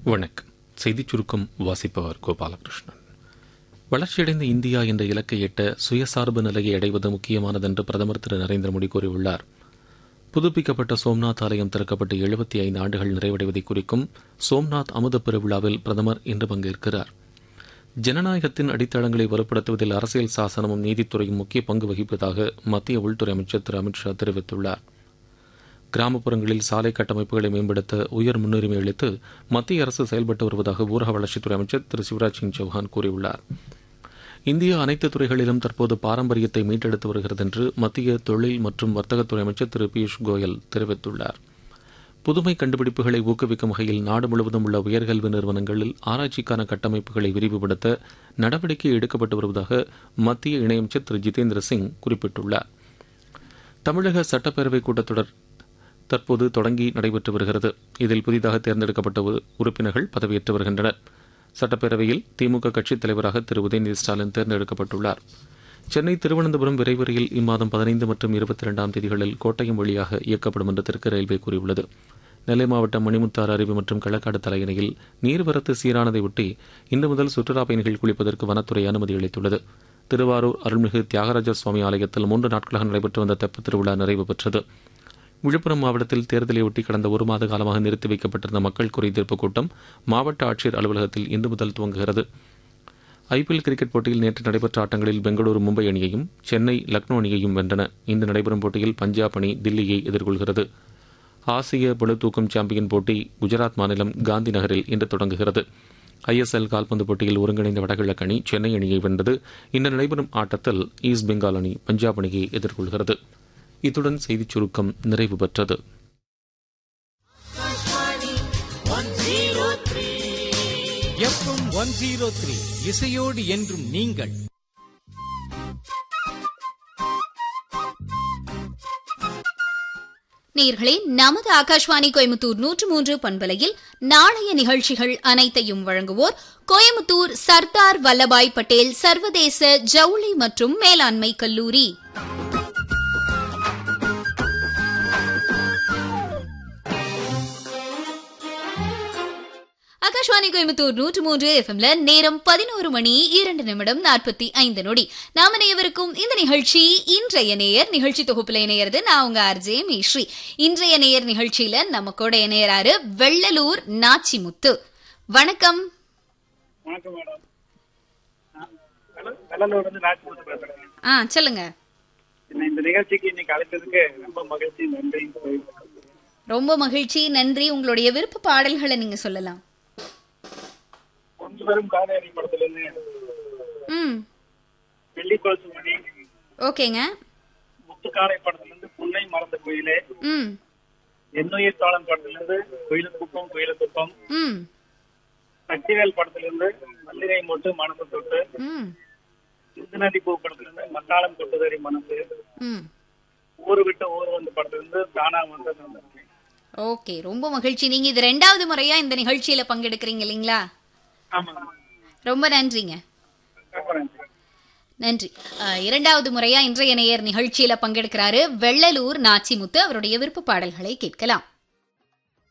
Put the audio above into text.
வணக்கம் செய்திச் சுருக்கம் வாசிப்பவர் கோபாலகிருஷ்ணன் வளர்ச்சியடைந்த இந்தியா என்ற இலக்கை எட்ட சுயசார்பு நிலையை அடைவது முக்கியமானது என்று பிரதமர் திரு நரேந்திர மோடி கூறியுள்ளார் புதுப்பிக்கப்பட்ட சோம்நாத் ஆலயம் திறக்கப்பட்டு எழுபத்தி ஐந்து ஆண்டுகள் நிறைவடைவதை குறிக்கும் சோம்நாத் அமுத பெருவிழாவில் பிரதமர் இன்று பங்கேற்கிறார் ஜனநாயகத்தின் அடித்தளங்களை வலுப்படுத்துவதில் அரசியல் சாசனமும் நீதித்துறையும் முக்கிய பங்கு வகிப்பதாக மத்திய உள்துறை அமைச்சர் திரு அமித் ஷா தெரிவித்துள்ளார் கிராமப்புறங்களில் சாலை கட்டமைப்புகளை மேம்படுத்த உயர் முன்னுரிமை அளித்து மத்திய அரசு செயல்பட்டு வருவதாக ஊரக வளர்ச்சித்துறை அமைச்சர் திரு சிவராஜ் சிங் சௌஹான் கூறியுள்ளார் இந்தியா அனைத்து துறைகளிலும் தற்போது பாரம்பரியத்தை மீட்டெடுத்து வருகிறது என்று மத்திய தொழில் மற்றும் வர்த்தகத்துறை அமைச்சர் திரு பியூஷ் கோயல் தெரிவித்துள்ளார் புதுமை கண்டுபிடிப்புகளை ஊக்குவிக்கும் வகையில் நாடு முழுவதும் உள்ள உயர்கல்வி நிறுவனங்களில் ஆராய்ச்சிக்கான கட்டமைப்புகளை விரிவுபடுத்த நடவடிக்கை எடுக்கப்பட்டு வருவதாக மத்திய இணையமைச்சர் திரு ஜிதேந்திர சிங் குறிப்பிட்டுள்ளார் தமிழக சட்டப்பேரவை கூட்டத்தொடர் தற்போது தொடங்கி நடைபெற்று வருகிறது இதில் புதிதாக தேர்ந்தெடுக்கப்பட்ட உறுப்பினர்கள் பதவியேற்று வருகின்றனர் சட்டப்பேரவையில் திமுக கட்சித் தலைவராக திரு உதயநிதி ஸ்டாலின் தேர்ந்தெடுக்கப்பட்டுள்ளார் சென்னை திருவனந்தபுரம் விரைவு ரயில் இம்மாதம் பதினைந்து மற்றும் இருபத்தி இரண்டாம் தேதிகளில் கோட்டயம் வழியாக இயக்கப்படும் என்று தெற்கு ரயில்வே கூறியுள்ளது நெல்லை மாவட்டம் மணிமுத்தாறு அருவி மற்றும் களக்காடு தலையணையில் நீர்வரத்து சீரானதை ஒட்டி இன்று முதல் சுற்றுலாப் பயணிகள் குளிப்பதற்கு வனத்துறை அனுமதி அளித்துள்ளது திருவாரூர் அருள்மிகு தியாகராஜர் சுவாமி ஆலயத்தில் மூன்று நாட்களாக நடைபெற்று வந்த தெப்பத் திருவிழா நிறைவு பெற்றது விழுப்புரம் மாவட்டத்தில் தேர்தலையொட்டி கடந்த ஒரு மாத காலமாக நிறுத்தி வைக்கப்பட்டிருந்த மக்கள் குறைதீர்ப்பு கூட்டம் மாவட்ட ஆட்சியர் அலுவலகத்தில் இன்று முதல் துவங்குகிறது ஐபிஎல் கிரிக்கெட் போட்டியில் நேற்று நடைபெற்ற ஆட்டங்களில் பெங்களூரு மும்பை அணியையும் சென்னை லக்னோ அணியையும் வென்றன இன்று நடைபெறும் போட்டியில் பஞ்சாப் அணி தில்லியை எதிர்கொள்கிறது ஆசிய பளுதூக்கும் சாம்பியன் போட்டி குஜராத் மாநிலம் காந்தி நகரில் இன்று தொடங்குகிறது ஐஎஸ்எல் கால்பந்து போட்டியில் ஒருங்கிணைந்த வடகிழக்கு அணி சென்னை அணியை வென்றது இன்று நடைபெறும் ஆட்டத்தில் ஈஸ்ட் பெங்கால் அணி பஞ்சாப் அணியை எதிர்கொள்கிறது இத்துடன் செய்திச் சுருக்கம் நிறைவு பெற்றது எஃப்எம் ஒன் ஜீரோ த்ரீ இசையோடு என்றும் நீங்கள் நேர்களே நமது ஆகாஷ்வாணி கோயம்புத்தூர் நூற்று மூன்று பண்பலையில் நாளைய நிகழ்ச்சிகள் அனைத்தையும் வழங்குவோர் கோயம்புத்தூர் சர்தார் வல்லபாய் பட்டேல் சர்வதேச ஜவுளி மற்றும் மேலாண்மை கல்லூரி ஆகாஷ்வாணி கோயம்புத்தூர் நூற்று மூன்று எஃப்எம்ல நேரம் பதினோரு மணி இரண்டு நிமிடம் நாற்பத்தி ஐந்து நொடி நாம நேயவருக்கும் இந்த நிகழ்ச்சி இன்றைய நேயர் நிகழ்ச்சி தொகுப்புல இணையறது நான் உங்க ஆர்ஜே மேஸ்ரீ இன்றைய நேயர் நிகழ்ச்சியில நம்ம கூட இணையறாரு வெள்ளலூர் நாச்சிமுத்து வணக்கம் வணக்கம் மேடம் நான் கடல்- கடலூர்ல இருந்து நாச்சிமுத்து பேசுறேன் ஆ சொல்லுங்க என்ன இந்த நிகழ்ச்சிக்கு இன்னைக்கு அழைத்ததுக்கு ரொம்ப மகிழ்ச்சி நன்றி ரொம்ப மகிழ்ச்சி நன்றி உங்களுடைய விருப்ப பாடல்களை நீங்க சொல்லலாம் கொஞ்ச பேரும் காவேரி படத்துல இருந்து ம் வெள்ளி கொலுசு மணி ஓகேங்க முத்துக்காலை படத்துல இருந்து புன்னை மறந்த கோயிலே ம் எண்ணுயிர் காலம் படத்துல இருந்து கோயிலுக்குப்பம் கோயிலுக்குப்பம் ம் சக்திவேல் படத்துல இருந்து மல்லிகை மொட்டு மனசு தொட்டு ம் சிந்து நதி பூ படத்துல இருந்து மத்தாளம் தொட்டுதறி மனசு ம் ஊரு விட்டு ஊர் வந்து படத்துல இருந்து தானா வந்து வந்திருக்கேன் ஓகே ரொம்ப மகிழ்ச்சி நீங்க இது ரெண்டாவது முறையா இந்த நிகழ்ச்சியில பங்கெடுக்கிறீங்க இல்லைங்களா ஆமாங்க ரொம்ப நன்றிங்க ரொம்ப நன்றி நன்றி அஹ், இரண்டாவது முறையா இன்றைய நேயர் நிகழ்ச்சியில பங்கெடுக்கிறாரு வெள்ளலூர் நாச்சிமுத்து அவருடைய விருப்ப பாடல்களை கேட்கலாம்